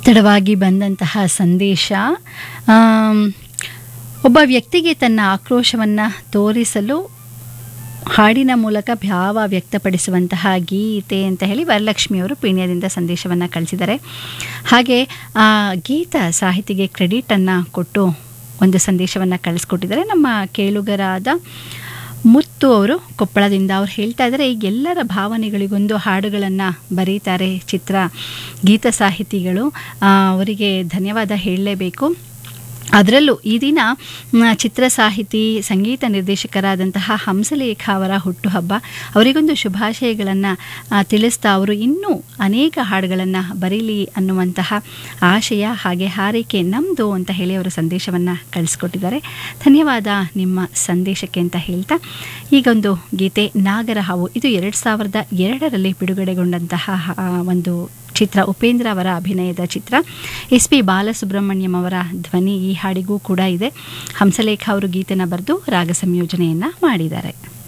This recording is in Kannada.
ತಡವಾಗಿ ಬಂದಂತಹ ಸಂದೇಶ ಆಮ್, ಒಬ್ಬ ವ್ಯಕ್ತಿಗೆ ತನ್ನ ಆಕ್ರೋಶವನ್ನು ತೋರಿಸಲು ಹಾಡಿನ ಮೂಲಕ ಭಾವ ವ್ಯಕ್ತಪಡಿಸುವಂತಹ ಗೀತೆ ಅಂತ ಹೇಳಿ ವರಲಕ್ಷ್ಮಿಯವರು ಪೀಣ್ಯದಿಂದ ಸಂದೇಶವನ್ನು ಕಳಿಸಿದ್ದಾರೆ ಹಾಗೆ ಆ ಗೀತ ಸಾಹಿತಿಗೆ ಕ್ರೆಡಿಟನ್ನು ಕೊಟ್ಟು ಒಂದು ಸಂದೇಶವನ್ನು ಕಳಿಸ್ಕೊಟ್ಟಿದ್ದಾರೆ ನಮ್ಮ ಕೇಳುಗರಾದ ಮುತ್ತು ಅವರು ಕೊಪ್ಪಳದಿಂದ ಅವ್ರು ಹೇಳ್ತಾ ಇದ್ದಾರೆ ಈಗ ಎಲ್ಲರ ಭಾವನೆಗಳಿಗೊಂದು ಹಾಡುಗಳನ್ನು ಬರೀತಾರೆ ಚಿತ್ರ ಗೀತ ಸಾಹಿತಿಗಳು ಆ, ಅವರಿಗೆ ಧನ್ಯವಾದ ಹೇಳಲೇಬೇಕು ಅದರಲ್ಲೂ ಈ ದಿನ ಮ್, ಚಿತ್ರ ಸಾಹಿತಿ ಸಂಗೀತ ನಿರ್ದೇಶಕರಾದಂತಹ ಹಂಸಲೇಖ ಅವರ ಹುಟ್ಟುಹಬ್ಬ ಅವರಿಗೊಂದು ಶುಭಾಶಯಗಳನ್ನು ತಿಳಿಸ್ತಾ ಅವರು ಇನ್ನೂ ಅನೇಕ ಹಾಡುಗಳನ್ನು ಬರೀಲಿ ಅನ್ನುವಂತಹ ಆಶಯ ಹಾಗೆ ಹಾರೈಕೆ ನಮ್ಮದು ಅಂತ ಹೇಳಿ ಅವರು ಸಂದೇಶವನ್ನು ಕಳಿಸ್ಕೊಟ್ಟಿದ್ದಾರೆ ಧನ್ಯವಾದ ನಿಮ್ಮ ಸಂದೇಶಕ್ಕೆ ಅಂತ ಹೇಳ್ತಾ ಈಗೊಂದು ಗೀತೆ ನಾಗರ ಹಾವು ಇದು ಎರಡು ಸಾವಿರದ ಎರಡರಲ್ಲಿ ಬಿಡುಗಡೆಗೊಂಡಂತಹ ಆ, ಒಂದು ಚಿತ್ರ ಉಪೇಂದ್ರ ಅವರ ಅಭಿನಯದ ಚಿತ್ರ ಎಸ್ ಪಿ ಬಾಲಸುಬ್ರಹ್ಮಣ್ಯಂ ಅವರ ಧ್ವನಿ ಈ ಹಾಡಿಗೂ ಕೂಡ ಇದೆ ಹಂಸಲೇಖ ಅವರು ಗೀತೆನ ಬರೆದು ರಾಗ ಸಂಯೋಜನೆಯನ್ನು ಮಾಡಿದ್ದಾರೆ